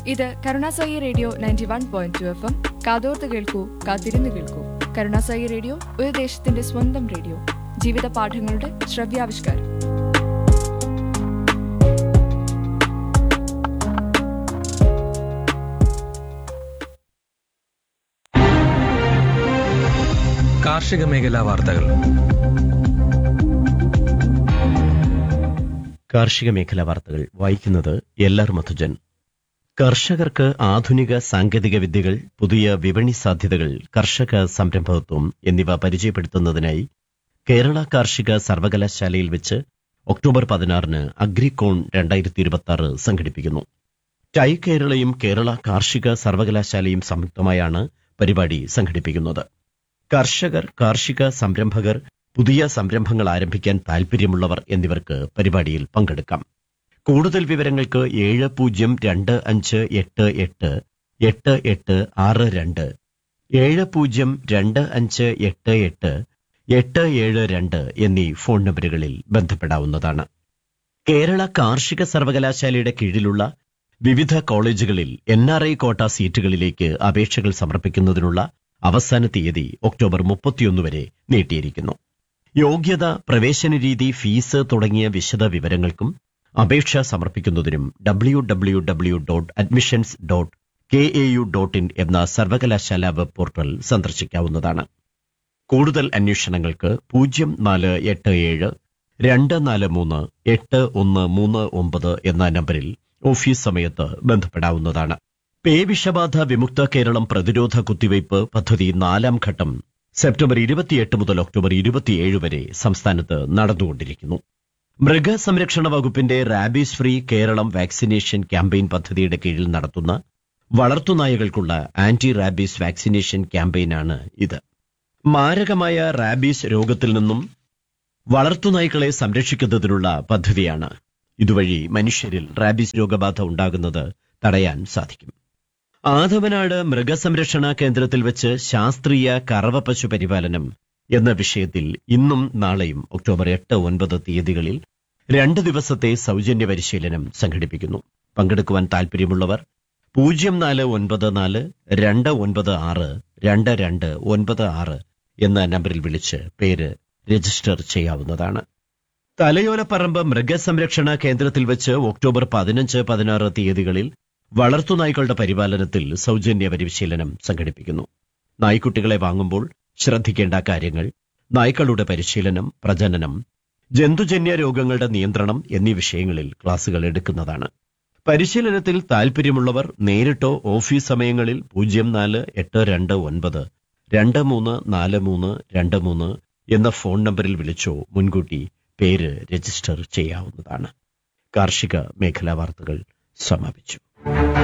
ഇത് കരുണാസായി radio ninety one point two F M കാതോർത്ത് കേൾക്കൂ കാത്തിരുന്ന് കേൾക്കൂ കരുണാസായി റേഡിയോ ഒരു ദേശത്തിന്റെ സ്വന്തം റേഡിയോ ജീവിത പാഠങ്ങളുടെ ശ്രവ്യാവിഷ്കാരം കാർഷിക മേഖലാ വാർത്തകൾ കാർഷിക മേഖലാ വാർത്തകൾ വായിക്കുന്നത് എൽ ആർ മധുജൻ കർഷകർക്ക് ആധുനിക സാങ്കേതിക വിദ്യകൾ പുതിയ വിപണി സാധ്യതകൾ കർഷക സംരംഭകത്വം എന്നിവ പരിചയപ്പെടുത്തുന്നതിനായി കേരള കാർഷിക സർവകലാശാലയിൽ വെച്ച് ഒക്ടോബർ പതിനാറിന് അഗ്രികോൺ രണ്ടായിരത്തി ഇരുപത്തി ആറ് സംഘടിപ്പിക്കുന്നു ടൈ കേരളയും കേരള കാർഷിക സർവകലാശാലയും സംയുക്തമായാണ് പരിപാടി സംഘടിപ്പിക്കുന്നത് കർഷകർ കാർഷിക സംരംഭകർ പുതിയ സംരംഭങ്ങൾ ആരംഭിക്കാൻ താൽപ്പര്യമുള്ളവർ എന്നിവർക്ക് പരിപാടിയിൽ പങ്കെടുക്കാം കൂടുതൽ വിവരങ്ങൾക്ക് ഏഴ് പൂജ്യം രണ്ട് അഞ്ച് എട്ട് എട്ട് എട്ട് എട്ട് ആറ് രണ്ട് ഏഴ് പൂജ്യം രണ്ട് അഞ്ച് എട്ട് എട്ട് എട്ട് ഏഴ് രണ്ട് എന്നീ ഫോൺ നമ്പറുകളിൽ ബന്ധപ്പെടാവുന്നതാണ് കേരള കാർഷിക സർവകലാശാലയുടെ കീഴിലുള്ള വിവിധ കോളേജുകളിൽ എൻ ആർ ഐ കോട്ട സീറ്റുകളിലേക്ക് അപേക്ഷകൾ സമർപ്പിക്കുന്നതിനുള്ള അവസാന തീയതി ഒക്ടോബർ മുപ്പത്തിയൊന്ന് വരെ നീട്ടിയിരിക്കുന്നു യോഗ്യത പ്രവേശന രീതി ഫീസ് തുടങ്ങിയ വിശദ വിവരങ്ങൾക്കും അപേക്ഷ സമർപ്പിക്കുന്നതിനും W W W dot admissions dot K A U dot in എന്ന സർവകലാശാല വെബ് പോർട്ടൽ സന്ദർശിക്കാവുന്നതാണ് കൂടുതൽ അന്വേഷണങ്ങൾക്ക് പൂജ്യം നാല് എട്ട് ഏഴ് രണ്ട് നാല് മൂന്ന് എട്ട് ഒന്ന് മൂന്ന് ഒമ്പത് എന്ന നമ്പറിൽ ഓഫീസ് സമയത്ത് ബന്ധപ്പെടാവുന്നതാണ് പേവിഷബാധ വിമുക്ത കേരളം പ്രതിരോധ കുത്തിവയ്പ് പദ്ധതി നാലാം ഘട്ടം സെപ്റ്റംബർ ഇരുപത്തിയെട്ട് മുതൽ ഒക്ടോബർ ഇരുപത്തിയേഴ് വരെ സംസ്ഥാനത്ത് നടന്നുകൊണ്ടിരിക്കുന്നു മൃഗസംരക്ഷണ വകുപ്പിന്റെ rabies free Keralam vaccination campaign പദ്ധതിയുടെ കീഴിൽ നടത്തുന്ന വളർത്തുനായകൾക്കുള്ള ആന്റി റാബീസ് വാക്സിനേഷൻ ക്യാമ്പയിനാണ് ഇത് മാരകമായ റാബീസ് രോഗത്തിൽ നിന്നും വളർത്തുനായ്ക്കളെ സംരക്ഷിക്കുന്നതിനുള്ള പദ്ധതിയാണ് ഇതുവഴി മനുഷ്യരിൽ റാബീസ് രോഗബാധ ഉണ്ടാകുന്നത് തടയാൻ സാധിക്കും ആദവനാട് മൃഗസംരക്ഷണ കേന്ദ്രത്തിൽ വെച്ച് ശാസ്ത്രീയ കറവ പശു പരിപാലനം എന്ന വിഷയത്തിൽ ഇന്നും നാളെയും ഒക്ടോബർ എട്ട് ഒൻപത് തീയതികളിൽ രണ്ട് ദിവസത്തെ സൗജന്യ പരിശീലനം സംഘടിപ്പിക്കുന്നു പങ്കെടുക്കുവാൻ താൽപ്പര്യമുള്ളവർ പൂജ്യം നാല് ഒൻപത് നാല് രണ്ട് ഒൻപത് ആറ് രണ്ട് രണ്ട് ഒൻപത് ആറ് എന്ന നമ്പറിൽ വിളിച്ച് പേര് രജിസ്റ്റർ ചെയ്യാവുന്നതാണ് തലയോലപ്പറമ്പ് മൃഗസംരക്ഷണ കേന്ദ്രത്തിൽ വെച്ച് ഒക്ടോബർ പതിനഞ്ച് പതിനാറ് തീയതികളിൽ വളർത്തുനായ്ക്കളുടെ പരിപാലനത്തിൽ സൗജന്യ പരിശീലനം സംഘടിപ്പിക്കുന്നു നായ്ക്കുട്ടികളെ വാങ്ങുമ്പോൾ ശ്രദ്ധിക്കേണ്ട കാര്യങ്ങൾ നായ്ക്കളുടെ പരിശീലനം പ്രജനനം ജന്തുജന്യ രോഗങ്ങളുടെ നിയന്ത്രണം എന്നീ വിഷയങ്ങളിൽ ക്ലാസുകൾ എടുക്കുന്നതാണ് പരിശീലനത്തിൽ താൽപ്പര്യമുള്ളവർ നേരിട്ടോ ഓഫീസ് സമയങ്ങളിൽ പൂജ്യം നാല് എട്ട് രണ്ട് ഒൻപത് രണ്ട് മൂന്ന് നാല് മൂന്ന് രണ്ട് മൂന്ന് എന്ന ഫോൺ നമ്പറിൽ വിളിച്ചോ മുൻകൂട്ടി പേര് രജിസ്റ്റർ ചെയ്യാവുന്നതാണ് കാർഷിക മേഖലാ വാർത്തകൾ സമാപിച്ചു